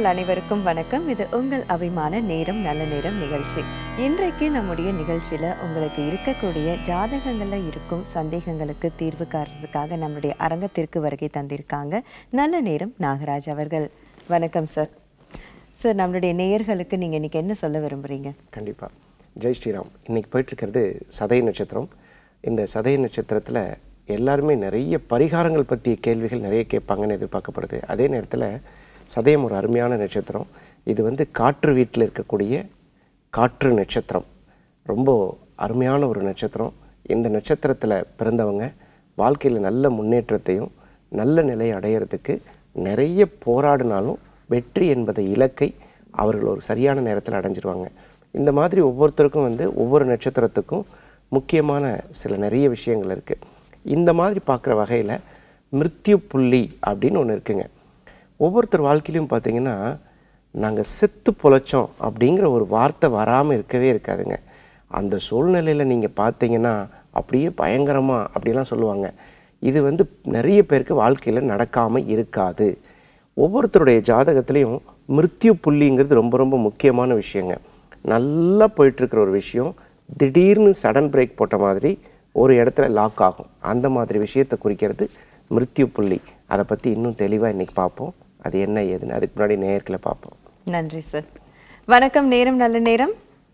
அனைவருக்கும் வணக்கம் இது உங்கள் அபிமான நேரம் நல்ல நேரம் நிகழ்ச்சி இன்றைக்கு நம்முடைய நிகழ்ச்சியில உங்களுக்கு இருக்கக்கூடிய ஜாதகங்கள்ல இருக்கும் சந்தேகங்களுக்கு தீர்வு காண்றதுக்காக நம்முடைய அரங்கத்திற்கு வருகை தந்திருக்காங்க நல்ல நேரம் நாகராஜ் அவர்கள் வணக்கம் சார் சார் நம்மளுடைய நேயர்களுக்கு நீங்க இன்னைக்கு என்ன சொல்ல விரும்புறீங்க கண்டிப்பாக ஜெய் ஸ்ரீராம் இன்னைக்கு போயிட்டுருக்கிறது சதய நட்சத்திரம் இந்த சதய நட்சத்திரத்தில் எல்லாருமே நிறைய பரிகாரங்கள் பற்றிய கேள்விகள் நிறைய கேட்பாங்கன்னு எதிர்பார்க்கப்படுது அதே நேரத்தில் சதயம் ஒரு அருமையான நட்சத்திரம் இது வந்து காற்று வீட்டில் இருக்கக்கூடிய காற்று நட்சத்திரம் ரொம்ப அருமையான ஒரு நட்சத்திரம் இந்த நட்சத்திரத்தில் பிறந்தவங்க வாழ்க்கையில் நல்ல முன்னேற்றத்தையும் நல்ல நிலையை அடையிறதுக்கு நிறைய போராடினாலும் வெற்றி என்பதை இலக்கை அவர்கள் ஒரு சரியான நேரத்தில் அடைஞ்சிருவாங்க இந்த மாதிரி ஒவ்வொருத்தருக்கும் வந்து ஒவ்வொரு நட்சத்திரத்துக்கும் முக்கியமான சில நிறைய விஷயங்கள் இருக்குது இந்த மாதிரி பார்க்குற வகையில் மிருத்யு புள்ளி அப்படின்னு ஒன்று இருக்குங்க ஒவ்வொருத்தர் வாழ்க்கையிலையும் பார்த்தீங்கன்னா நாங்கள் செத்து பொழைச்சோம் அப்படிங்கிற ஒரு வார்த்தை வராமல் இருக்கவே இருக்காதுங்க அந்த சூழ்நிலையில் நீங்கள் பார்த்தீங்கன்னா அப்படியே பயங்கரமாக அப்படிலாம் சொல்லுவாங்க இது வந்து நிறைய பேருக்கு வாழ்க்கையில் நடக்காமல் இருக்காது ஒவ்வொருத்தருடைய ஜாதகத்துலேயும் மிருத்யு புள்ளிங்கிறது ரொம்ப ரொம்ப முக்கியமான விஷயங்க நல்லா போயிட்டுருக்கிற ஒரு விஷயம் திடீர்னு சடன் பிரேக் போட்ட மாதிரி ஒரு இடத்துல லாக் ஆகும் அந்த மாதிரி விஷயத்தை குறிக்கிறது மிருத்யு புள்ளி அதை பற்றி இன்னும் தெளிவாக இன்றைக்கி பார்ப்போம் அது என்ன ஏதுன்னு அதுக்கு முன்னாடி நேயர்களை பார்ப்போம் நன்றி சார் வணக்கம் நேரம் நல்ல நேரம்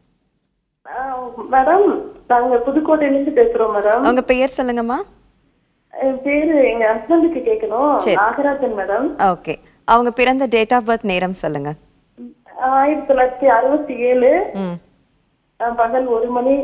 மேடம் நாங்க புதுக்கோட்டையில இருந்து பேசுறோம் மேடம் உங்க பெயர் சொல்லுங்கம்மா என் பேரு எங்க ஹஸ்பண்டுக்கு கேட்கணும் நாகராஜன் மேடம் ஓகே அவங்க பிறந்த டேட் ஆஃப் பர்த் நேரம் சொல்லுங்க ஆயிரத்தி தொள்ளாயிரத்தி அறுபத்தி ஏழு ம் அஹ், பகல் ஒரு மணி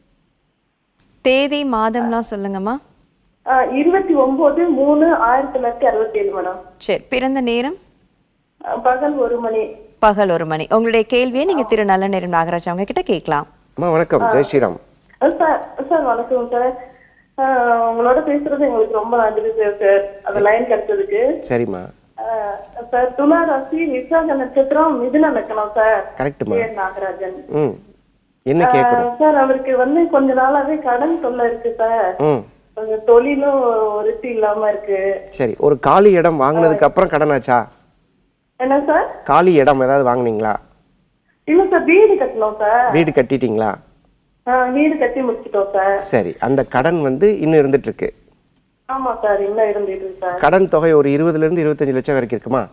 தேதி மாதம்லாம் சொல்லுங்கம்மா அஹ், இருபத்தி ஒன்பது மூணு ஆயிரத்தி தொள்ளாயிரத்தி அறுபத்தி ஏழு மேடம் சரி பிறந்த நேரம் அஹ், பகல் ஒரு மணி பகல் ஒரு மணி உங்களுடைய கேள்வியை நீங்க திரு நல்ல நேரம் நாகராஜ் அவங்க கிட்ட கேட்கலாம் அம்மா வணக்கம் ஜெய் ஸ்ரீராம் அஹ், சார் சார் வணக்கம் சார் அஹ், உங்களோட பேசுறது எங்களுக்கு ரொம்ப நன்றி சார் சார் அந்த லைன் கிடைச்சதுக்கு சரிம்மா அஹ், சார் துலா ராசி விசாக நட்சத்திரம் மிதுன லக்கணம் சார் கரெக்டுமா பேர் நாகராஜன் ம் என்ன கேட்கணும் ஆஹ் சார் அவருக்கு வந்து கொஞ்ச நாளாவே கடன் தொல்லை இருக்கு சார் ம் கொஞ்சம் தொழிலும் விருத்தி இல்லாம இருக்கு சரி ஒரு காலி இடம் வாங்கினதுக்கு அப்புறம் கடன் ஆச்சா என்ன சார் காலி இடம் ஏதாவது வாங்குனீங்களா இல்ல சார் வீடு கட்டணும் சார் வீடு கட்டிட்டீங்களா ஆஹ் வீடு கட்டி முடிச்சிட்டோம் சார் சரி அந்த கடன் வந்து இன்னும் இருந்துட்டு இருக்கு ஆமா சார் இன்னும் இருந்துட்டு இருக்கு சார் கடன் தொகை ஒரு இருபதுல இருந்து இருபத்தஞ்சு லட்சம் வரைக்கும் இருக்குமா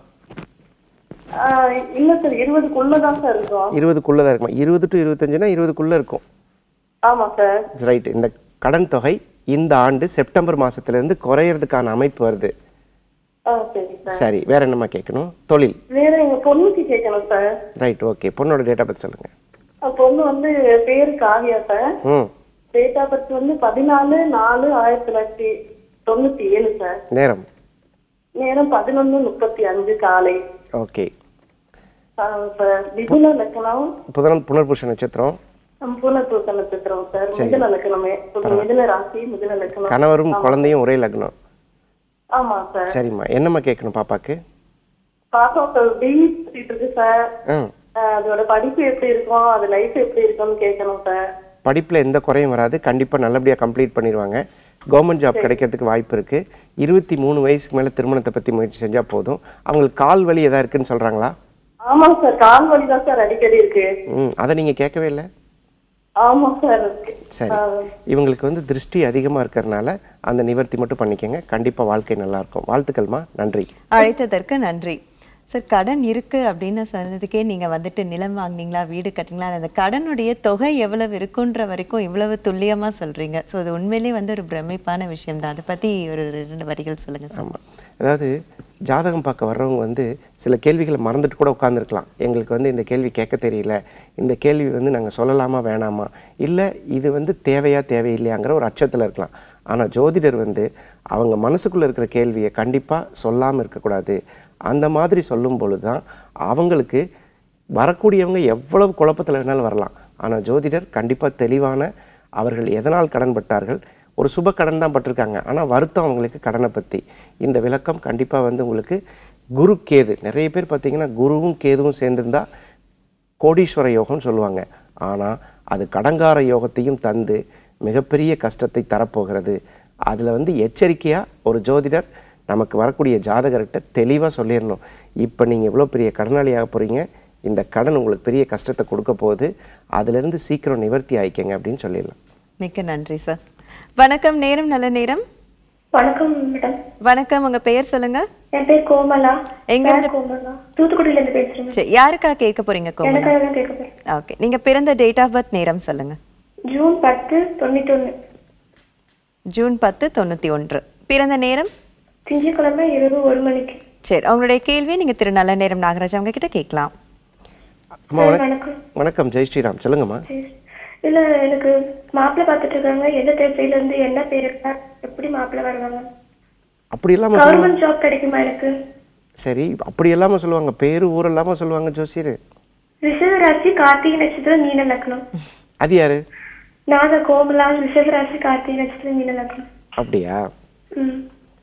ஆஹ் இல்ல சார் இருபதுக்குள்ளதான் சார் இருக்கும் இருபதுக்குள்ளே தான் இருக்குமா இருபது டு இருபத்தஞ்சுனா இருபதுக்குள்ளே இருக்கும் ஆமா சார் ரைட் இந்த கடன் தொகை இந்த ஆண்டு செப்டம்பர் மாசத்துல-இருந்து குறையறதுக்கான அமைப்பு வருது ஆஹ் சரி சார் சரி வேற என்னம்மா கேட்கணும் தொழில் வேற எங்க பொண்ணுக்கு கேட்கணும் சார் ரைட் ஓகே பொண்ணோட டேட்டா பற்றி சொல்லுங்க அஹ் பொண்ணு வந்து பேரு காவியா சார் ம் டேட் ஆஃப் பர்த் வந்து பதினாலு நாலு ஆயிரத்தி தொள்ளாயிரத்தி தொண்ணூத்தி ஏழு சார் நேரம் நேரம் பதினொன்னு முப்பத்தி அஞ்சு காலை ஓகே ஆஹ் சார் மிதுன லக்கணம் புதன் புனர்பூஷ நட்சத்திரம் பூனத்தூக்க நட்சத்திரம் சார் மிதுன லக்கணமே மிதுன ராசி மிதுன லக்கணம் கணவரும் குழந்தையும் ஒரே லக்னம் ஆமா சார் சரிம்மா என்னம்மா கேட்கணும் பாப்பாக்கு பாப்பா இப்ப பிஇ சுத்திட்டு இருக்கு சார் ம் ஆஹ் அதோட படிப்பு எப்படி இருக்கும் அது லைஃப் எப்படி இருக்கும்னு கேட்கணும் சார் படிப்பில் எந்த குறையும் வராது கண்டிப்பாக நல்லபடியாக கம்ப்ளீட் பண்ணிடுவாங்க கவர்மெண்ட் ஜாப் கிடைக்கிறதுக்கு வாய்ப்பு இருக்குது இருபத்தி மூணு வயசுக்கு மேலே திருமணத்தை பற்றி முயற்சி செஞ்சால் போதும் அவங்களுக்கு கால் வலி எதா இருக்குன்னு சொல்கிறாங்களா ஆமாங்க சார் கால் வலி தான் சார் அடிக்கடி இருக்கு ம் அதை நீங்கள் கேட்கவே இல்லை ஆமா சார் இருக்கு சரி இவங்களுக்கு வந்து திருஷ்டி அதிகமாக இருக்கிறதுனால அந்த நிவர்த்தி மட்டும் பண்ணிக்கங்க கண்டிப்பாக வாழ்க்கை நல்லா இருக்கும் வாழ்த்துக்கள்மா நன்றி அழைத்ததற்கு நன்றி சார் கடன் இருக்கு அப்படின்னு சொன்னதுக்கே நீங்க வந்துட்டு நிலம் வாங்குனீங்களா வீடு கட்டிங்களா அந்த கடனுடைய தொகை எவ்வளவு இருக்குன்ற வரைக்கும் இவ்வளவு துல்லியமா சொல்றீங்க ஸோ அது உண்மையிலேயே வந்து ஒரு பிரமிப்பான விஷயம் தான் அதை பத்தி ஒரு ரெண்டு வரிகள் சொல்லுங்க சார் ஆமாம் அதாவது ஜாதகம் பார்க்க வர்றவங்க வந்து சில கேள்விகளை மறந்துட்டு கூட உட்காந்துருக்கலாம் எங்களுக்கு வந்து இந்த கேள்வி கேட்க தெரியல இந்த கேள்வி வந்து நாங்கள் சொல்லலாமா வேணாமா இல்லை இது வந்து தேவையா தேவையில்லையாங்கிற ஒரு அச்சத்தில் இருக்கலாம் ஆனால் ஜோதிடர் வந்து அவங்க மனசுக்குள்ளே இருக்கிற கேள்வியை கண்டிப்பாக சொல்லாமல் இருக்கக்கூடாது அந்த மாதிரி சொல்லும் பொழுது தான் அவங்களுக்கு வரக்கூடியவங்க எவ்வளவு குழப்பத்தில் வேணாலும் வரலாம் ஆனால் ஜோதிடர் கண்டிப்பாக தெளிவான அவர்கள் எதனால் கடன் பட்டார்கள் ஒரு சுப கடன் தான் பட்டிருக்காங்க ஆனால் வருத்தம் அவங்களுக்கு கடனை பற்றி இந்த விளக்கம் கண்டிப்பாக வந்து உங்களுக்கு குரு கேது நிறைய பேர் பார்த்தீங்கன்னா குருவும் கேதுவும் சேர்ந்திருந்தா கோடீஸ்வர யோகம்னு சொல்லுவாங்க ஆனால் அது கடங்கார யோகத்தையும் தந்து மிகப்பெரிய கஷ்டத்தை தரப்போகிறது அதில் வந்து எச்சரிக்கையாக ஒரு ஜோதிடர் நமக்கு வரக்கூடிய ஜாதகர்கிட்ட தெளிவாக சொல்லிடணும் இப்போ நீங்கள் இவ்வளோ பெரிய கடனாளியாக போகிறீங்க இந்த கடன் உங்களுக்கு பெரிய கஷ்டத்தை கொடுக்க போகுது அதுலேருந்து சீக்கிரம் நிவர்த்தி ஆயிக்கங்க அப்படின்னு சொல்லிடலாம் மிக்க நன்றி சார் வணக்கம் நேரம் நல்ல நேரம் வணக்கம் மேடம் வணக்கம் உங்க பெயர் சொல்லுங்க என் பேர் கோமலா எங்க பேர் இருந்து- கோமலா தூத்துக்குடியில இருந்து பேசுறேன் சரி யாருக்கா கேட்க போறீங்க கோமலா எனக்காக தான் கேட்க போறேன் ஓகே நீங்க பிறந்த டேட் ஆஃப் பர்த் நேரம் சொல்லுங்க ஜூன் பத்து தொண்ணூத்தி ஒண்ணு ஜூன் பத்து தொண்ணூத்தி ஒன்று பிறந்த நேரம் திங்கட்கிழமை இரவு ஒரு மணிக்கு சரி உங்களுடைய கேள்வியை நீங்க திரு நல்ல நேரம் நாகராஜ் அவங்க கிட்ட கேட்கலாம் அம்மா சார், வணக்கம் வணக்கம் வணக்கம் ஜெய் ஸ்ரீராம் சொல்லுங்கம்மா சரி. இல்ல எனக்கு மாப்பிள்ளை பார்த்துட்டு இருக்காங்க எந்த தேர்ச்சியில இருந்து என்ன பேர் இருக்கா எப்படி மாப்பிள்ளை வருவாங்க அப்படி இல்லாமல் சொல்லுவாங்க கவர்மெண்ட் ஜாப் கிடைக்குமா எனக்கு சரி அப்படி இல்லாமல் சொல்லுவாங்க பேரு ஊர் இல்லாமல் சொல்லுவாங்க ஜோசியர் ரிஷபராசி கார்த்திகை நட்சத்திரம் மீன லக்னம் அது யாரு நாக கோமலா ரிஷபராசி கார்த்திகை நட்சத்திரம் மீன லக்னம் அப்படியா ம்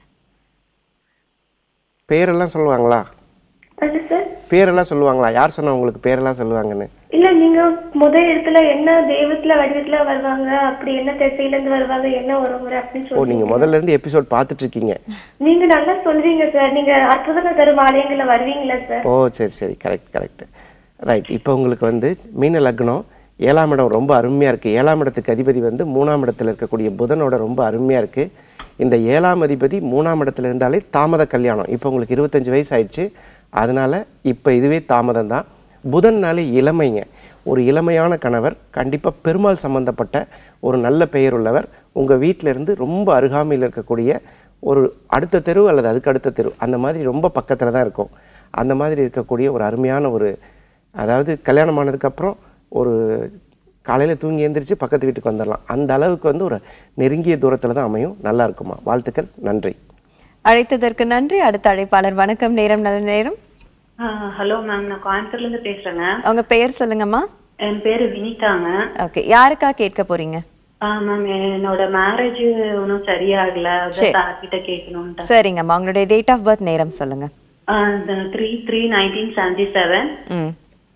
பேரெல்லாம் சொல்லுவாங்களா அது சார் பேரெல்லாம் சொல்லுவாங்களா யார் சொன்னா உங்களுக்கு பேரெல்லாம் சொல்லுவாங்கன்னு இல்ல நீங்க முத இடத்துல என்ன தெய்வத்துல வடிவத்துல வருவாங்க அப்படி என்ன திசையில இருந்து வருவாங்க என்ன வருவாங்க அப்படின்னு ஓ சொல்லி நீங்கள் முதல்ல இருந்து எபிசோட் பார்த்துட்டு இருக்கீங்க நீங்க நல்லா சொல்றீங்க சார் நீங்க அற்புதங்க தரும் ஆலயங்கள்ல வருவீங்களா சார் ஓ சரி சரி கரெக்ட் கரெக்ட் ரைட் இப்போ உங்களுக்கு வந்து மீன லக்னம் ஏழாம் இடம் ரொம்ப அருமையாக இருக்குது ஏழாம் இடத்துக்கு அதிபதி வந்து மூணாம் இடத்துல இருக்கக்கூடிய புதனோட ரொம்ப அருமையாக இருக்குது இந்த ஏழாம் அதிபதி மூணாம் இடத்துல இருந்தாலே தாமத கல்யாணம் இப்போ உங்களுக்கு இருபத்தஞ்சு வயசு ஆயிடுச்சு அதனால் இப்போ இதுவே தாமதம் தான் புதன்னாலே இளமைங்க ஒரு இளமையான கணவர் கண்டிப்பாக பெருமாள் சம்பந்தப்பட்ட ஒரு நல்ல பெயர் உள்ளவர் உங்கள் வீட்டில இருந்து ரொம்ப அருகாமையில் இருக்கக்கூடிய ஒரு அடுத்த தெரு அல்லது அதுக்கு அடுத்த தெரு அந்த மாதிரி ரொம்ப பக்கத்தில் தான் இருக்கும் அந்த மாதிரி இருக்கக்கூடிய ஒரு அருமையான ஒரு அதாவது கல்யாணம் ஆனதுக்கப்புறம் ஒரு காலையில் தூங்கி எந்திரிச்சு பக்கத்து வீட்டுக்கு வந்துடலாம் அந்த அளவுக்கு வந்து ஒரு நெருங்கிய தூரத்தில் தான் அமையும் நல்லா இருக்குமா வாழ்த்துக்கள் நன்றி அழைத்ததற்கு நன்றி அடுத்த அழைப்பாளர் வணக்கம் நேரம் நல்ல நேரம் ஹலோ மேம் நான் கோயம்புத்தூர்ல இருந்து பேசுறேங்க உங்க பெயர் சொல்லுங்கம்மா என் பேரு வினிதாங்க ஓகே யாருக்கா கேட்க போறீங்க மேம் என்னோட மேரேஜ் ஒன்றும் சரியாகல சரி. அதான் கிட்ட கேட்கணும்ட்டு சரிங்கம்மா உங்களுடைய டேட் ஆஃப் பர்த் நேரம் சொல்லுங்க three three nineteen seventy seven ம்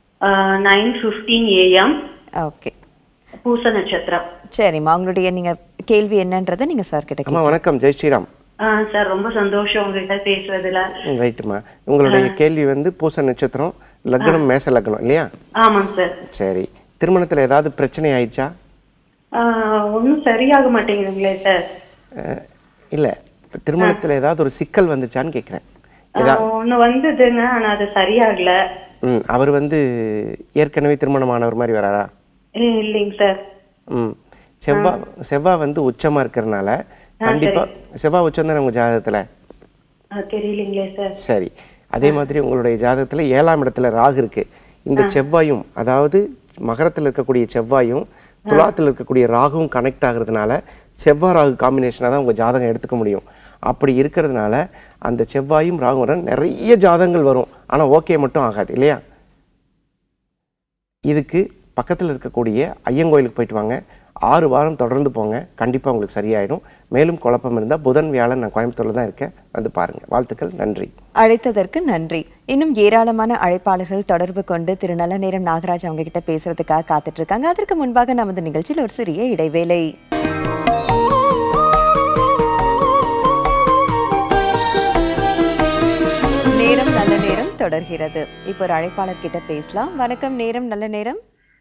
நைன் ஃபிஃப்டீன் ஏஎம் ஓகே பூச நட்சத்திரம் சரிம்மா உங்களுடைய நீங்க கேள்வி என்னன்றதை நீங்க சார் கிட்ட அம்மா வணக்கம் ஜெய் ஸ்ரீராம் சார் ரொம்ப சந்தோஷம் உங்ககிட்ட பேசுறதுல ரைட்டுமா உங்களுடைய கேள்வி வந்து பூச நட்சத்திரம் லக்னம் மேச லக்னம் இல்லையா ஆமாங்க சார் சரி திருமணத்தில் ஏதாவது பிரச்சனை ஆயிடுச்சா ஒன்றும் சரியாக மாட்டேங்குதுங்களே சார் இல்லை திருமணத்தில் ஏதாவது ஒரு சிக்கல் வந்துச்சான்னு கேட்குறேன் ஒன்று வந்ததுங்க ஆனா அது சரியாகல ம் அவர் வந்து ஏற்கனவே திருமணமானவர் மாதிரி வராரா ஏ, இல்லைங்க சார் ம் செவ்வாய் செவ்வாய் வந்து உச்சமாக இருக்கிறனால கண்டிப்பாக செவ்வாய் உச்சம் தானே உங்கள் ஜாதகத்தில் ஆ, தெரியலைங்களே சார் சரி அதே மாதிரி உங்களுடைய ஜாதகத்தில் ஏழாம் இடத்துல ராகு இருக்கு இந்த செவ்வாயும் அதாவது மகரத்தில் இருக்கக்கூடிய செவ்வாயும் துலாத்தில் இருக்கக்கூடிய ராகுவும் கனெக்ட் ஆகுறதுனால செவ்வாய் ராகு காம்பினேஷனாக தான் உங்கள் ஜாதகம் எடுத்துக்க முடியும் அப்படி இருக்கிறதுனால அந்த செவ்வாயும் ராகும் வர நிறைய ஜாதகங்கள் வரும் ஆனால் ஓகே மட்டும் ஆகாது இல்லையா இதுக்கு பக்கத்தில் இருக்கக்கூடிய ஐயங்கோயிலுக்கு போயிட்டு வாங்க ஆறு வாரம் தொடர்ந்து போங்க கண்டிப்பாக உங்களுக்கு சரியாயிடும் மேலும் குழப்பம் இருந்தால் புதன் வியாழன் நான் கோயம்புத்தூரில் தான் இருக்கேன் வந்து பாருங்கள் வாழ்த்துக்கள் நன்றி அழைத்ததற்கு நன்றி இன்னும் ஏராளமான அழைப்பாளர்கள் தொடர்பு கொண்டு திரு நல்ல நேரம் நாகராஜ் அவங்க கிட்ட பேசுறதுக்காக காத்துட்டு இருக்காங்க அதற்கு முன்பாக நமது நிகழ்ச்சியில் ஒரு சிறிய இடைவேளை நேரம் நல்ல நேரம் தொடர்கிறது இப்போ ஒரு அழைப்பாளர் கிட்ட பேசலாம் வணக்கம் நேரம் நல்ல நேரம்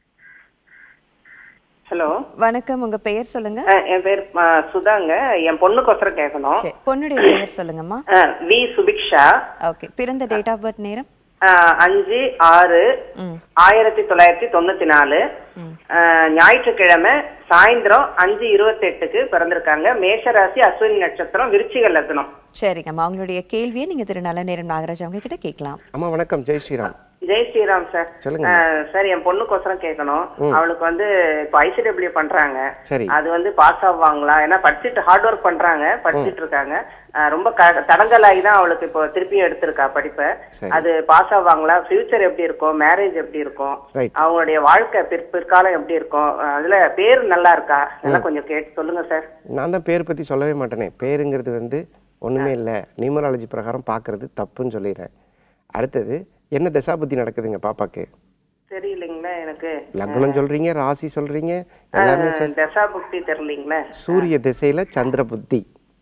ஹலோ வணக்கம் உங்க பெயர் சொல்லுங்க அஹ் என் பேர் அஹ், சுதாங்க என் பொண்ணுக்கோசரம் கேட்கணும் சரி பொண்ணுடைய பெயர் சொல்லுங்கம்மா அஹ், வி சுபிக்ஷா ஓகே பிறந்த டேட் ஆஃப் பர்த் நேரம் அஹ், அஞ்சு ஆறு ஆயிரத்தி தொள்ளாயிரத்தி தொண்ணூத்தி நாலு அஹ், ஞாயிற்றுக்கிழமை சாயந்தரம் அஞ்சு இருபத்தி எட்டுக்கு பிறந்திருக்காங்க மேஷராசி அஸ்வினி நட்சத்திரம் விருச்சிக லக்னம் சரிங்கம்மா உங்களுடைய கேள்வியை நீங்க திரு நல்ல நேரம் நாகராஜ் அவங்க கிட்ட கேட்கலாம் அம்மா வணக்கம் ஜெய் ஸ்ரீராம் ஜெய் ஸ்ரீராம் சார் சொல்லுங்க. அஹ், சார் என் பொண்ணுக்கோசரம் கேட்கணும் அவளுக்கு வந்து இப்போ ஐசிடபிள்யூ பண்றாங்க சரி அது வந்து பாஸ் ஆவாங்களா ஏன்னா படிச்சுட்டு ஹார்ட் ஒர்க் பண்றாங்க படிச்சிட்டு இருக்காங்க அஹ் ரொம்ப க- தடங்கலாகி தான் அவளுக்கு இப்போ திருப்பியும் எடுத்திருக்கா படிப்பை சரி. அது பாஸ் ஆவாங்களா ஃபியூச்சர் எப்படி இருக்கும் மேரேஜ் எப்படி இருக்கும் Right. அவங்களுடைய வாழ்க்கை பிற் பிற்காலம் எப்படி இருக்கும் அஹ் அதுல பேர் நல்லா இருக்கா எல்லாம் கொஞ்சம் கேட்டு சொல்லுங்க சார் நான் தான் பேர் பற்றி சொல்லவே மாட்டேனே பேருங்கிறது வந்து ஒன்றுமே இல்லை நியூமராலஜி பிரகாரம் பார்க்கறது தப்புன்னு சொல்லிடுறேன் அடுத்தது என்ன தசாபுத்தி நடக்குதுங்க பாப்பாக்கு தெரியலைங்களா எனக்கு லக்னம் சொல்றீங்க ராசி சொல்றீங்க எல்லாமே சொல் தசா புக்தி தெரியலீங்களா சூரிய திசையில சந்திர புத்தி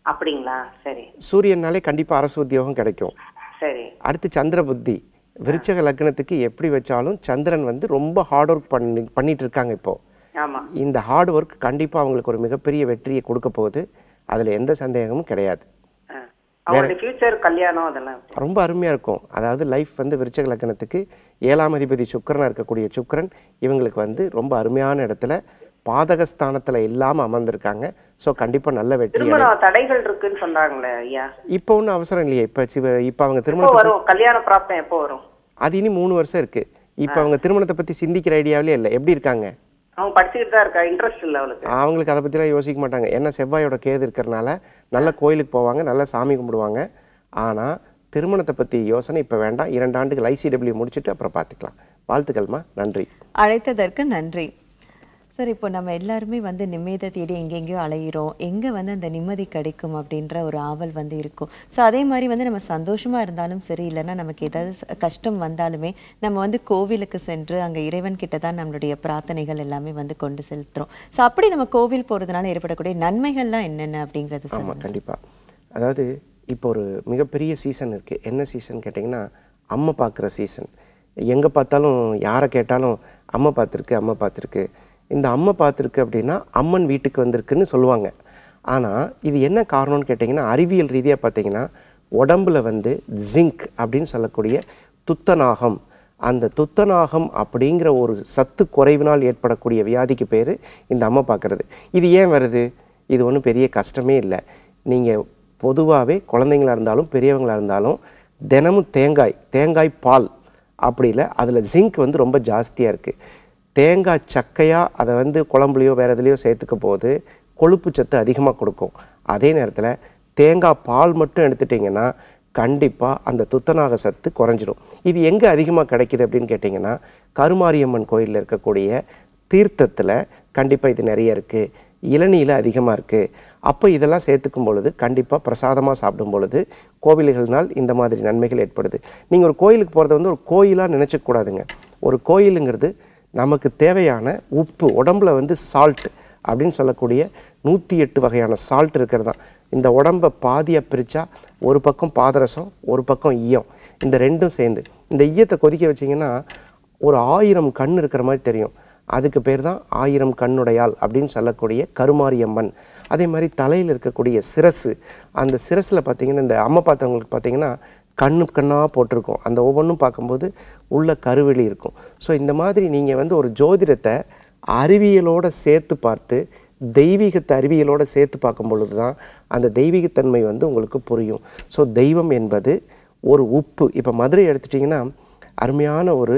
அப்படிங்களா சரி சூரியனாலே கண்டிப்பாக அரசு உத்தியோகம் கிடைக்கும் சரி அடுத்து சந்திர புத்தி விருச்சக லக்னத்துக்கு எப்படி வச்சாலும் சந்திரன் வந்து ரொம்ப ஹார்ட் ஒர்க் பண்ணி பண்ணிட்டு இருக்காங்க இப்போ ஆமா இந்த ஹார்ட் ஒர்க் கண்டிப்பாக அவங்களுக்கு ஒரு மிகப்பெரிய வெற்றியை கொடுக்க போகுது அதில் எந்த சந்தேகமும் கிடையாது ஆ. அவங்களுடைய ஃபியூச்சர் கல்யாணம் அதெல்லாம் ரொம்ப அருமையாக இருக்கும் அதாவது லைஃப் வந்து விருச்சக லக்னத்துக்கு ஏழாம் அதிபதி சுக்கிரனா இருக்கக்கூடிய சுக்கிரன் இவங்களுக்கு வந்து ரொம்ப அருமையான இடத்துல பாதகஸ்தானத்தில் இல்லாமல் அமர்ந்திருக்காங்க ஸோ கண்டிப்பாக நல்ல வெற்றி அடை திருமணம் தடைகள் இருக்குன்னு சொன்னாங்களே ஐயா இப்போ ஒன்றும் அவசரம் இல்லையே இப்போ சிவ இப்போ அவங்க எப்போ திருமணத்தை வரும் கல்யாண பிராப்தம் எப்போ வரும் அது இனி மூணு வருஷம் இருக்கு இப்போ அவங்க திருமணத்தை பற்றி சிந்திக்கிற ஐடியாவிலே இல்லை எப்படி இருக்காங்க அவங்க படிச்சுக்கிட்டு தான் இருக்கா இன்ட்ரெஸ்ட் இல்லை அவளுக்கு அவங்களுக்கு அதை பற்றிலாம் யோசிக்க மாட்டாங்க ஏன்னா செவ்வாயோட கேது இருக்கிறனால நல்ல கோயிலுக்கு போவாங்க நல்ல சாமி கும்பிடுவாங்க ஆனால் திருமணத்தை பற்றி யோசனை இப்போ வேண்டாம் இரண்டு ஆண்டுகள் ஐசிடபிள்யூ முடிச்சுட்டு அப்புறம் பார்த்துக்கலாம் வாழ்த்துக்கள்மா நன்றி அழைத்ததற்கு நன்றி சார் இப்போ நம்ம எல்லாருமே வந்து நிம்மதியை தேடி எங்கெங்கேயோ அலையிறோம் எங்கே வந்து அந்த நிம்மதி கிடைக்கும் அப்படின்ற ஒரு ஆவல் வந்து இருக்கும் ஸோ அதே மாதிரி வந்து நம்ம சந்தோஷமா இருந்தாலும் சரி இல்லைன்னா நமக்கு ஏதாவது ச- கஷ்டம் வந்தாலுமே நம்ம வந்து கோவிலுக்கு சென்று அங்கே இறைவன் கிட்ட தான் நம்மளுடைய பிரார்த்தனைகள் எல்லாமே வந்து கொண்டு செலுத்துறோம் ஸோ அப்படி நம்ம கோவில் போகிறதுனால ஏற்படக்கூடிய நன்மைகள்லாம் என்னென்ன அப்படிங்கிறது ஆமாம் சொல்லுங்க கண்டிப்பாக அதாவது இப்போ ஒரு மிகப்பெரிய சீசன் இருக்குது என்ன சீசன் கேட்டிங்கன்னா அம்மா பார்க்குற சீசன் எங்கே பார்த்தாலும் யாரை கேட்டாலும் அம்மா பார்த்துருக்கு அம்மா பார்த்துருக்கு இந்த அம்மா பார்த்துருக்கு அப்படின்னா அம்மன் வீட்டுக்கு வந்திருக்குன்னு சொல்லுவாங்க ஆனால் இது என்ன காரணம்னு கேட்டிங்கன்னா அறிவியல் ரீதியாக பார்த்தீங்கன்னா உடம்புல வந்து ஜிங்க் அப்படின்னு சொல்லக்கூடிய துத்தநாகம் அந்த துத்தநாகம் அப்படிங்கிற ஒரு சத்து குறைவினால் ஏற்படக்கூடிய வியாதிக்கு பேர் இந்த அம்மா பார்க்குறது இது ஏன் வருது இது ஒன்றும் பெரிய கஷ்டமே இல்லை நீங்கள் பொதுவாகவே குழந்தைங்களா இருந்தாலும் பெரியவங்களா இருந்தாலும் தினமும் தேங்காய் தேங்காய் பால் அப்படி இல்லை அதில் ஜிங்க் வந்து ரொம்ப ஜாஸ்தியாக இருக்குது தேங்காய் சக்கையாக அதை வந்து குழம்புலையோ வேறு எதுலையோ சேர்த்துக்க போது கொழுப்பு சத்து அதிகமாக கொடுக்கும் அதே நேரத்தில் தேங்காய் பால் மட்டும் எடுத்துட்டிங்கன்னா கண்டிப்பாக அந்த துத்தநாக சத்து குறைஞ்சிரும் இது எங்கே அதிகமாக கிடைக்குது அப்படின்னு கேட்டிங்கன்னா கருமாரியம்மன் கோயிலில் இருக்கக்கூடிய தீர்த்தத்தில் கண்டிப்பாக இது நிறைய இருக்குது இளநீல அதிகமாக இருக்குது அப்போ இதெல்லாம் சேர்த்துக்கும் பொழுது கண்டிப்பாக பிரசாதமாக சாப்பிடும் பொழுது கோவில்கள்னால் இந்த மாதிரி நன்மைகள் ஏற்படுது நீங்கள் ஒரு கோயிலுக்கு போகிறத வந்து ஒரு கோயிலாக நினச்சக்கூடாதுங்க ஒரு கோயிலுங்கிறது நமக்கு தேவையான உப்பு உடம்புல வந்து சால்ட் அப்படின்னு சொல்லக்கூடிய நூற்றி எட்டு வகையான சால்ட் இருக்கிறது தான் இந்த உடம்பை பாதியாக பிரித்தா ஒரு பக்கம் பாதரசம் ஒரு பக்கம் ஈயம் இந்த ரெண்டும் சேர்ந்து இந்த ஈயத்தை கொதிக்க வச்சிங்கன்னா ஒரு ஆயிரம் கண் இருக்கிற மாதிரி தெரியும் அதுக்கு பேர் தான் ஆயிரம் கண்ணுடையாள் அப்படின்னு சொல்லக்கூடிய கருமாரியம்மன் அதே மாதிரி தலையில் இருக்கக்கூடிய சிரசு அந்த சிரசில் பார்த்தீங்கன்னா இந்த அம்மா பார்த்தவங்களுக்கு பார்த்தீங்கன்னா கண்ணு கண்ணாக போட்டிருக்கும் அந்த ஒவ்வொன்றும் பார்க்கும்போது உள்ள கருவெளி இருக்கும் ஸோ இந்த மாதிரி நீங்கள் வந்து ஒரு ஜோதிடத்தை அறிவியலோட சேர்த்து பார்த்து தெய்வீகத்தை அறிவியலோட சேர்த்து பார்க்கும் பொழுது தான் அந்த தெய்வீகத்தன்மை வந்து உங்களுக்கு புரியும் ஸோ தெய்வம் என்பது ஒரு உப்பு இப்போ மதுரை எடுத்துட்டிங்கன்னா அருமையான ஒரு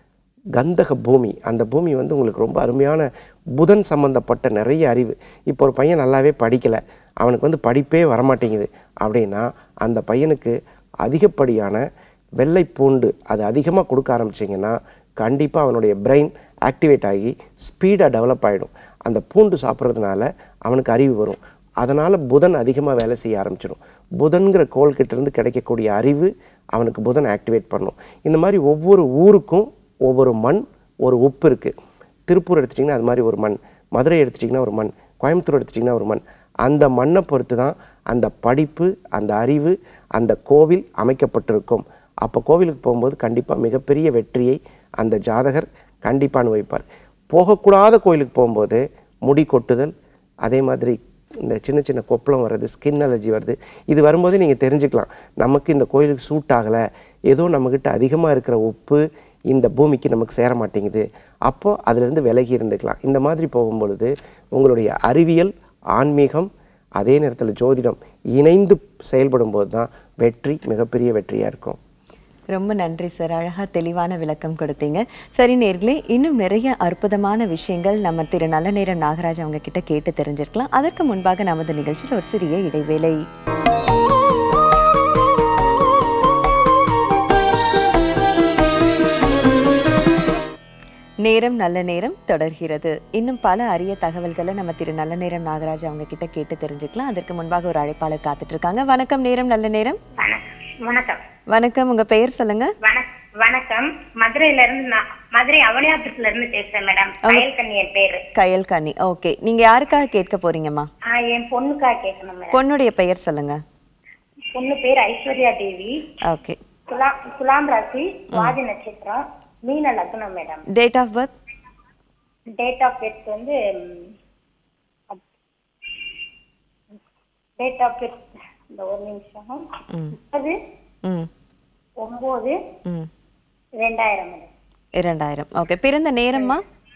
கந்தக பூமி அந்த பூமி வந்து உங்களுக்கு ரொம்ப அருமையான புதன் சம்பந்தப்பட்ட நிறைய அறிவு இப்போ ஒரு பையன் நல்லாவே படிக்கலை அவனுக்கு வந்து படிப்பே வரமாட்டேங்குது அப்படின்னா அந்த பையனுக்கு அதிகப்படியான வெள்ளை பூண்டு அது அதிகமாக கொடுக்க ஆரம்பிச்சிங்கன்னா கண்டிப்பாக அவனுடைய பிரெயின் ஆக்டிவேட் ஆகி ஸ்பீடாக டெவலப் ஆகிடும் அந்த பூண்டு சாப்பிட்றதுனால அவனுக்கு அறிவு வரும் அதனால் புதன் அதிகமாக வேலை செய்ய ஆரம்பிச்சிடும் புதன்கிற கோள்கிட்ட இருந்து கிடைக்கக்கூடிய அறிவு அவனுக்கு புதன் ஆக்டிவேட் பண்ணும் இந்த மாதிரி ஒவ்வொரு ஊருக்கும் ஒவ்வொரு மண் ஒரு உப்பு இருக்குது திருப்பூர் எடுத்துட்டிங்கன்னா அது மாதிரி ஒரு மண் மதுரை எடுத்துட்டிங்கன்னா ஒரு மண் கோயம்புத்தூர் எடுத்துட்டிங்கன்னா ஒரு மண் அந்த மண்ணை பொறுத்து தான் அந்த படிப்பு அந்த அறிவு அந்த கோவில் அமைக்கப்பட்டிருக்கும் அப்போ கோவிலுக்கு போகும்போது கண்டிப்பாக மிகப்பெரிய வெற்றியை அந்த ஜாதகர் கண்டிப்பாக அனுபவிப்பார் போகக்கூடாத கோயிலுக்கு போகும்போது முடி கொட்டுதல் அதே மாதிரி இந்த சின்ன சின்ன கொப்பளம் வர்றது ஸ்கின் அலர்ஜி வருது இது வரும்போது நீங்கள் தெரிஞ்சுக்கலாம் நமக்கு இந்த கோயிலுக்கு சூட் ஆகலை ஏதோ நம்மக்கிட்ட அதிகமாக இருக்கிற உப்பு இந்த பூமிக்கு நமக்கு சேர மாட்டேங்குது அப்போது அதிலிருந்து விலகி இருந்துக்கலாம் இந்த மாதிரி போகும்பொழுது உங்களுடைய அறிவியல் ஆன்மீகம் அதே நேரத்தில் ஜோதிடம் இணைந்து செயல்படும் போது தான் வெற்றி மிகப்பெரிய வெற்றியாக இருக்கும் ரொம்ப நன்றி சார் அழகா தெளிவான விளக்கம் கொடுத்தீங்க சரி நேர்களே இன்னும் நிறைய அற்புதமான விஷயங்கள் நம்ம திரு நல்ல நேரம் நாகராஜ் அவங்க கிட்ட கேட்டு தெரிஞ்சிருக்கலாம் அதற்கு முன்பாக நமது நிகழ்ச்சியில் ஒரு சிறிய இடைவேளை நேரம் நல்ல நேரம் தொடர்கிறது இன்னும் பல அரிய தகவல்களை நம்ம திரு நல்ல நேரம் நாகராஜ் அவங்க கிட்ட கேட்டு தெரிஞ்சுக்கலாம் அதற்கு முன்பாக ஒரு அழைப்பாளர் காத்துட்டு இருக்காங்க வணக்கம் நேரம் நல்ல நேரம் வணக்கம் வணக்கம் வணக்கம் உங்க பெயர் சொல்லுங்க வணக்- வணக்கம் மதுரையில இருந்து நான் மதுரை அவனியாபுரத்துல இருந்து பேசுறேன் மேடம் கயல் கண்ணியன் பேரு கயல் கனி ஓகே நீங்க யாருக்காக கேட்க போறீங்கம்மா ஆ, என் பொண்ணுக்கா கேட்கணும் மேடம் பொண்ணுடைய பெயர் சொல்லுங்க பொண்ணு பேர் ஐஸ்வர்யா தேவி ஓகே துலாம் துலாம் ராசி வாதி நட்சத்திரம் மீன லக்னம் madam date of birth date of birth வந்து டேட் ஆஃப் பர்த் இந்த ஒரு நிமிஷம் முப்பது ம் ஒன்பது ம் ரெண்டாயிரம் மேடம் இரண்டாயிரம் ஓகே பிறந்த நேரம்மா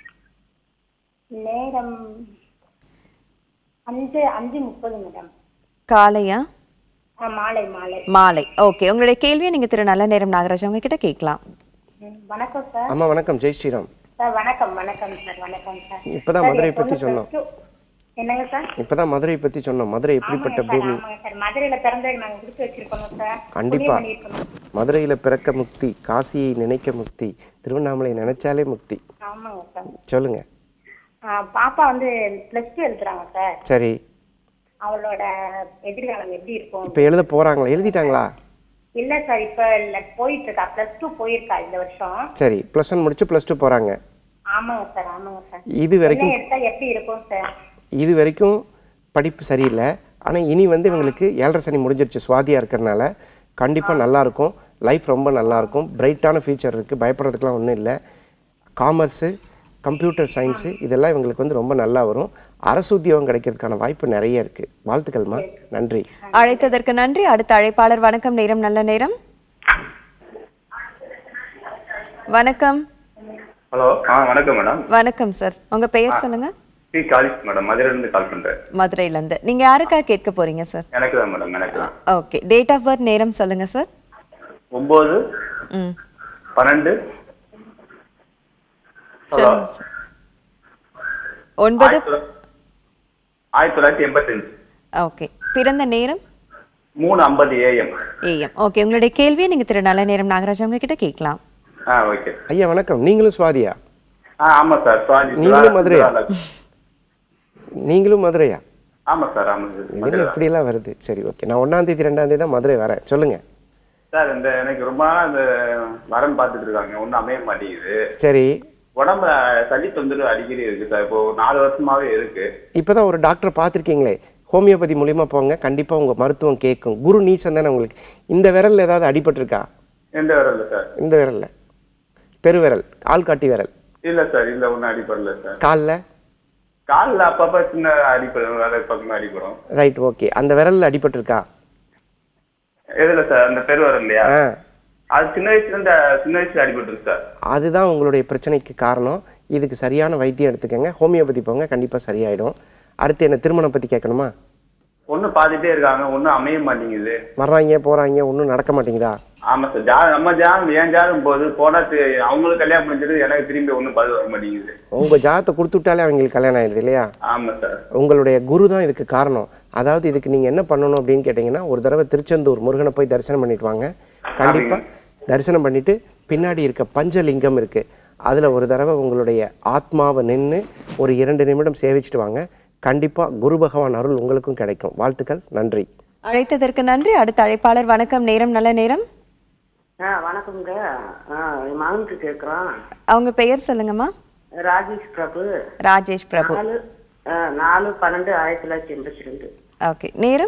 நேரம் அஞ்சு அஞ்சு முப்பது மேடம் காலையா ஆ, மாலை மாலை மாலை ஓகே உங்களுடைய கேள்வியை நீங்க திரு நல்ல நேரம் நாகராஜ் அவங்க கிட்ட கேட்கலாம் ம், வணக்கம் சார் அம்மா வணக்கம் ஜெய் ஸ்ரீராம் சார் வணக்கம் வணக்கம் சார் வணக்கம் சார் இப்பதான் சார், மதுரையை என் பத்தி பொண்ணு சொன்னோம். plus two- என்னங்க சார் இப்பதான் மதுரையை பத்தி சொன்னோம் மதுரை எப்படிப்பட்ட ஆமாங்க சார் பூமி ஆமாங்க சார் மதுரையில பிறந்ததுக்கு நாங்க கொடுத்து வச்சிருக்கோம் சார் கண்டிப்பா புண்ணியம் பண்ணியிருக்கணும். மதுரையில பிறக்க முக்தி காசியை நினைக்க முக்தி திருவண்ணாமலை நினைச்சாலே முக்தி ஆமாங்க சார் சொல்லுங்க ஆ, பாப்பா வந்து பிளஸ் டூ எழுதுறாங்க சார் சரி அவளோட எதிர்காலம் எப்படி இருக்கும் இப்போ எழுத போறாங்களா எழுதிட்டாங்களா இல்ல சார் இப்ப இல்ல போயிட்டு இருக்கா பிளஸ் டூ போயிருக்கா இந்த வருஷம் சரி ப்ளஸ் ஒன் முடிச்சு ப்ளஸ் டூ போறாங்க ஆமாங்க சார் ஆமாங்க சார் இது வரைக்கும் என்ன எடுத்தா எப்படி இருக்கும் சார் இது வரைக்கும் படிப்பு சரியில்லை ஆனால் இனி வந்து இவங்களுக்கு ஏழரை சனி முடிஞ்சிருச்சு சுவாதியாக இருக்கிறனால கண்டிப்பாக நல்லாயிருக்கும் லைஃப் ரொம்ப நல்லாயிருக்கும் பிரைட்டான ஃபியூச்சர் இருக்குது பயப்படுறதுக்கெலாம் ஒன்றும் இல்லை காமர்ஸு கம்ப்யூட்டர் சயின்ஸு இதெல்லாம் இவங்களுக்கு வந்து ரொம்ப நல்லா வரும் அரசு உத்தியோகம் கிடைக்கிறதுக்கான வாய்ப்பு நிறைய இருக்குது வாழ்த்துக்கள்மா நன்றி அழைத்ததற்கு நன்றி அடுத்த அழைப்பாளர் வணக்கம் நேரம் நல்ல நேரம் வணக்கம் ஹலோ ஆ வணக்கம் மேடம் வணக்கம் சார் உங்க பெயர் சொல்லுங்க சி காலிஸ் மேடம் மதுரையிலேருந்து கால் பண்ணுறேன் மதுரையில இருந்து நீங்க யாருக்காக கேட்க போறீங்க சார் எனக்கு தான் மேடம் எனக்கு தான் ஓகே டேட் ஆஃப் பர்த் நேரம் சொல்லுங்க சார் ஒம்பது ம் பன்னெண்டு ஹலோ சொல்லுங்க சார் ஒன்பது ஆயிரத்தி தொள்ளாயிரத்தி எண்பத்தஞ்சு ஓகே பிறந்த நேரம் மூணு ஐம்பது ஏஎம் ஏஎம் ஓகே உங்களுடைய கேள்வியை நீங்க திரு நல்ல நேரம் நாகராஜ் அவங்க கிட்ட கேட்கலாம் ஆ ஓகே ஐயா வணக்கம் நீங்களும் சுவாதியா ஆ ஆமாம் சார் சாரி நீங்களும் மதுரையா? நீங்களும் மதுரையா ஆமாம் சார் ஆமாம் சார் இது மதுரை தான். இப்படியெல்லாம் வருது சரி ஓகே நான் ஒன்றாம் தேதி ரெண்டாம் தேதி தான் மதுரை வரேன் சொல்லுங்க சார் இந்த எனக்கு ரொம்ப நாளா இந்த வரன் பார்த்துட்டு இருக்காங்க ஒன்றும் அமைய மாட்டேங்குது சரி உடம்புல சளி தொந்தரவு அடிக்கடி இருக்கு சார் இப்போ ஒரு நாலு வருஷமாவே இருக்கு இப்பதான் ஒரு டாக்டர் பார்த்துருக்கீங்களே ஹோமியோபதி மூலியமா போங்க கண்டிப்பா உங்க மருத்துவம் கேட்கும் குரு நீசம் தானே உங்களுக்கு இந்த விரல்ல ஏதாவது அடிபட்டிருக்கா எந்த விரல்ல சார் இந்த விரல்ல பெருவிரல் ஆள்காட்டி விரல் இல்ல சார் இல்ல ஒன்றும் அடிப்படல சார் காலில் காலில் அப்பப்போ சின்ன அடிப்படும் வேலை பக்கமே அடிப்படும் ரைட் ஓகே அந்த விரல்ல அடிபட்டிருக்கா எதுல சார் அந்த பெருவர் இல்லையா ஆ அது சின்ன வயசுல இருந்து சின்ன வயசுல அடிபட்டுருக்கு சார் அதுதான் உங்களுடைய பிரச்சனைக்கு காரணம் இதுக்கு சரியான வைத்தியம் எடுத்துக்கங்க ஹோமியோபதி போங்க கண்டிப்பா சரியாயிடும் அடுத்து என்ன திருமணம் பத்தி கேட்கணுமா ஒண்ணு பாத்துட்டே இருக்காங்க ஒண்ணும் அமைய மாட்டேங்குது வர்றாங்க போறாங்க ஒன்றும் நடக்க மாட்டேங்குதா ஆமா சார் ஜா நம்ம ஜாதம் என் ஜாதகம் போது போனா தி- அவங்களுக்கு கல்யாணம் முடிஞ்சது எனக்கு திரும்பி ஒண்ணும் பதில் வர மாட்டேங்குது உங்க ஜாதத்தை கொடுத்து விட்டாலே அவங்களுக்கு கல்யாணம் ஆயிடுது இல்லையா ஆமா சார் உங்களுடைய குரு தான் இதுக்கு காரணம் அதாவது இதுக்கு நீங்க என்ன பண்ணணும் அப்படின்னு கேட்டீங்கன்னா ஒரு தடவை திருச்செந்தூர் முருகனை போய் தரிசனம் பண்ணிட்டு வாங்க கண்டிப்பா தரிசனம் பண்ணிட்டு பின்னாடி இருக்க பஞ்சலிங்கம் இருக்கு அதுல ஒரு தடவை உங்களுடைய ஆத்மாவை நின்று ஒரு இரண்டு நிமிடம் சேவிச்சுட்டு வாங்க கண்டிப்பா குரு பகவான் அருள் உங்களுக்கும் கிடைக்கும் வாழ்த்துக்கள் நன்றி அழைத்ததற்கு நன்றி அடுத்த அழைப்பாளர் வணக்கம் நேரம் நல்ல நேரம் ஆ வணக்கம்ங்க ஆ என் மகனுக்கு கேட்குறோம் அவங்க பெயர் சொல்லுங்கம்மா ராஜேஷ் பிரபு ராஜேஷ் பிரபு நாலு ஆ, நாலு பன்னெண்டு ஆயிரத்தி தொள்ளாயிரத்தி எண்பத்தி ரெண்டு ஓகே நேரம்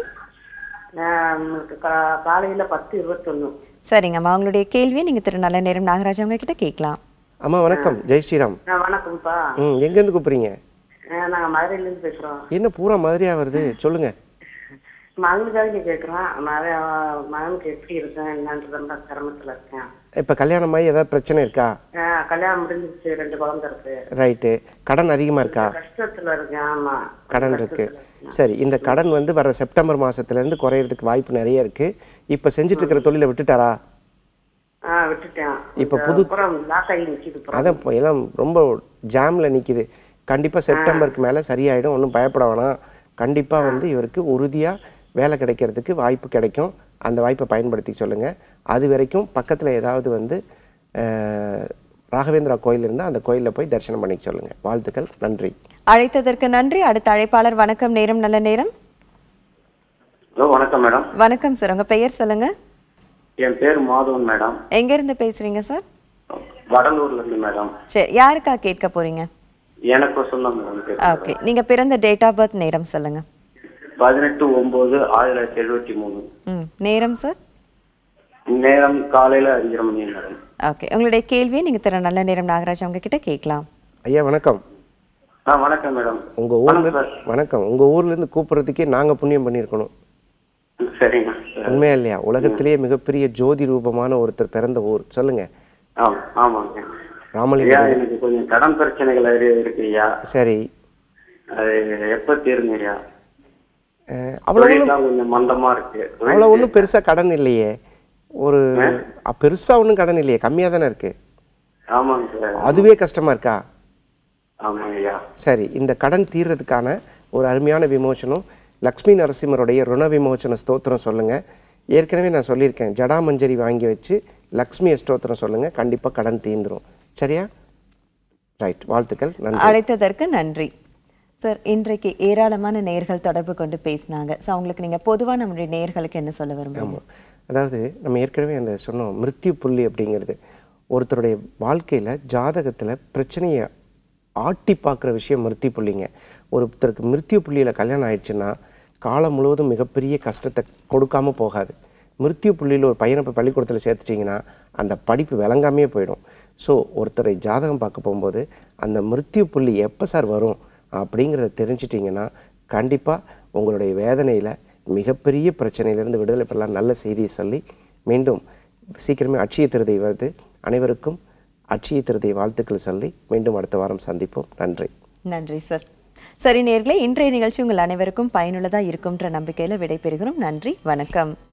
காலையில் பத்து இருபத்தொன்று சரிங்கம்மா உங்களுடைய கேள்வியை நீங்க திரு நல்ல நேரம் நாகராஜ் அவங்க கிட்ட கேட்கலாம் அம்மா வணக்கம் ஜெய் ஸ்ரீராம் ஆ வணக்கம்ப்பா ம் எங்கேருந்து கூப்பிடுறீங்க நாங்கள் மதுரையிலேருந்து பேசுகிறோம் என்ன பூரா மாதிரியா வருது சொல்லுங்க மகனுக்காக கேட்குறோம் மக மகனுக்கு எப்படி இருக்கேன் என்னன்றது ரொம்ப சிரமத்தில் இருக்கேன் இப்போ கல்யாணமாகி ஏதாவது பிரச்சனை இருக்கா ஆ, கல்யாணம் முடிஞ்சிருச்சு ரெண்டு குழந்தை இருக்கு ரைட்டு கடன் அதிகமாக இருக்கா கஷ்டத்தில் இருக்கேன் ஆமாம் கடன் இருக்கு சரி இந்த கடன் வந்து வர செப்டம்பர் மாசத்துல இருந்து குறையறதுக்கு வாய்ப்பு நிறைய இருக்கு இப்ப செஞ்சுட்டு இருக்கிற தொழிலை விட்டுட்டாரா ஆ விட்டுட்டேன் இப்ப புது- புறம் லாக் ஆகி நிற்கிது புறம் அதான் இப்போ எல்லாம் ரொம்ப ஜாம்ல நிக்குது கண்டிப்பா செப்டம்பருக்கு மேல சரியாயிடும் ஒன்றும் பயப்பட வேணாம் கண்டிப்பா வந்து இவருக்கு உறுதியா வேலை கிடைக்கிறதுக்கு வாய்ப்பு கிடைக்கும் அந்த வாய்ப்பை பயன்படுத்தி சொல்லுங்க அது வரைக்கும் பக்கத்துல ஏதாவது வந்து அஹ், ராகவேந்திரா கோயில் இருந்தால் அந்த கோயிலில் போய் தரிசனம் பண்ணிக்க சொல்லுங்க வாழ்த்துக்கள் நன்றி அழைத்ததற்கு நன்றி அடுத்த அழைப்பாளர் வணக்கம் நேரம் நல்ல நேரம் ஹலோ வணக்கம் மேடம் வணக்கம் சார் உங்க பெயர் சொல்லுங்க என் பேர் மாதவன் மேடம் எங்க இருந்து பேசுறீங்க சார் வடலூர்ல இருந்து மேடம் சரி யாருக்கா கேட்க போறீங்க எனக்கு சொல்ல மேடம் பேர் ஓகே நீங்க பிறந்த டேட் ஆஃப் பர்த் நேரம் சொல்லுங்க பதினெட்டு ஒன்பது ஆயிரத்தி தொள்ளாயிரத்தி எழுபத்தி மூணு ம் நேரம் சார் நேரம் காலையில அஞ்சரை மணி மேடம் ஓகே உங்களுடைய கேள்வியை நீங்க திரு நல்ல நேரம் நாகராஜ் அவங்க கிட்ட கேட்கலாம் ஐயா வணக்கம் ஆ வணக்கம் மேடம் உங்க ஊர்ல வணக்கம் உங்க ஊர்ல இருந்து கூப்பிடுறதுக்கே நாங்க புண்ணியம் பண்ணியிருக்கணும் சரிங்க உண்மையா இல்லையா உலகத்திலேயே மிகப்பெரிய ஜோதி ரூபமான ஒருத்தர் பிறந்த ஊர் சொல்லுங்க ஆமா ஆமாங்க ராமலிங்கம் ஐயா எனக்கு கொஞ்சம் கடன் பிரச்சனைகள் இரு- இருக்கு ஐயா சரி அது எப்ப தீருங்க ஐயா அஹ், அவ்வளவு தொழில்லாம் கொஞ்சம் மந்தமா இருக்கு அவ்வளோ ஒன்றும் பெருசா கடன் இல்லையே ஒரு அ, பெருசா ஒன்றும் கடன் இல்லையே கம்மியா தானே இருக்கு ஆமாங்க சார் அதுவே கஷ்டமா இருக்கா ஆமாங்க ஐயா சரி இந்த கடன் தீர்றதுக்கான ஒரு அருமையான விமோசனம் லக்ஷ்மி நரசிம்மருடைய ருண விமோசன ஸ்தோத்திரம் சொல்லுங்க ஏற்கனவே நான் சொல்லியிருக்கேன் ஜடாமஞ்சரி வாங்கி வச்சு லக்ஷ்மி ஸ்தோத்திரம் சொல்லுங்க கண்டிப்பா கடன் தீந்துரும் சரியா ரைட் வாழ்த்துக்கள் நன்றி அழைத்ததற்கு நன்றி சார் இன்றைக்கு ஏராளமான நேயர்கள் தொடர்பு கொண்டு பேசினாங்க ஸோ அவங்களுக்கு நீங்க பொதுவா நம்முடைய நேயர்களுக்கு என்ன சொல்ல விரும்புறீங்க அதாவது நம்ம ஏற்கனவே அந்த சொன்னோம் மிருத்யு புள்ளி அப்படிங்கிறது ஒருத்தருடைய வாழ்க்கையில் ஜாதகத்தில் பிரச்சனையை ஆட்டி பார்க்குற விஷயம் மிருத்தி புள்ளிங்க ஒருத்தருக்கு மிருத்யு புள்ளியில் கல்யாணம் ஆயிடுச்சுன்னா காலம் முழுவதும் மிகப்பெரிய கஷ்டத்தை கொடுக்காம போகாது மிருத்யு புள்ளியில் ஒரு பையனை போய் பள்ளிக்கூடத்தில் சேர்த்துட்டிங்கன்னா அந்த படிப்பு விளங்காமையே போயிடும் ஸோ ஒருத்தரை ஜாதகம் பார்க்க போகும்போது அந்த மிருத்யு புள்ளி எப்போ சார் வரும் அப்படிங்கிறத தெரிஞ்சிட்டிங்கன்னா கண்டிப்பாக உங்களுடைய வேதனையில் மிகப்பெரிய பிரச்சனையிலிருந்து விடுதலை பெறலாம் நல்ல செய்தியை சொல்லி மீண்டும் சீக்கிரமே அட்சய திருதை வருது அனைவருக்கும் அட்சய திருதை வாழ்த்துக்கள் சொல்லி மீண்டும் அடுத்த வாரம் சந்திப்போம் நன்றி நன்றி சார் சரி நேர்களே இன்றைய நிகழ்ச்சி உங்கள் அனைவருக்கும் பயனுள்ளதா இருக்கும்ன்ற நம்பிக்கையில விடைபெறுகிறோம் நன்றி வணக்கம்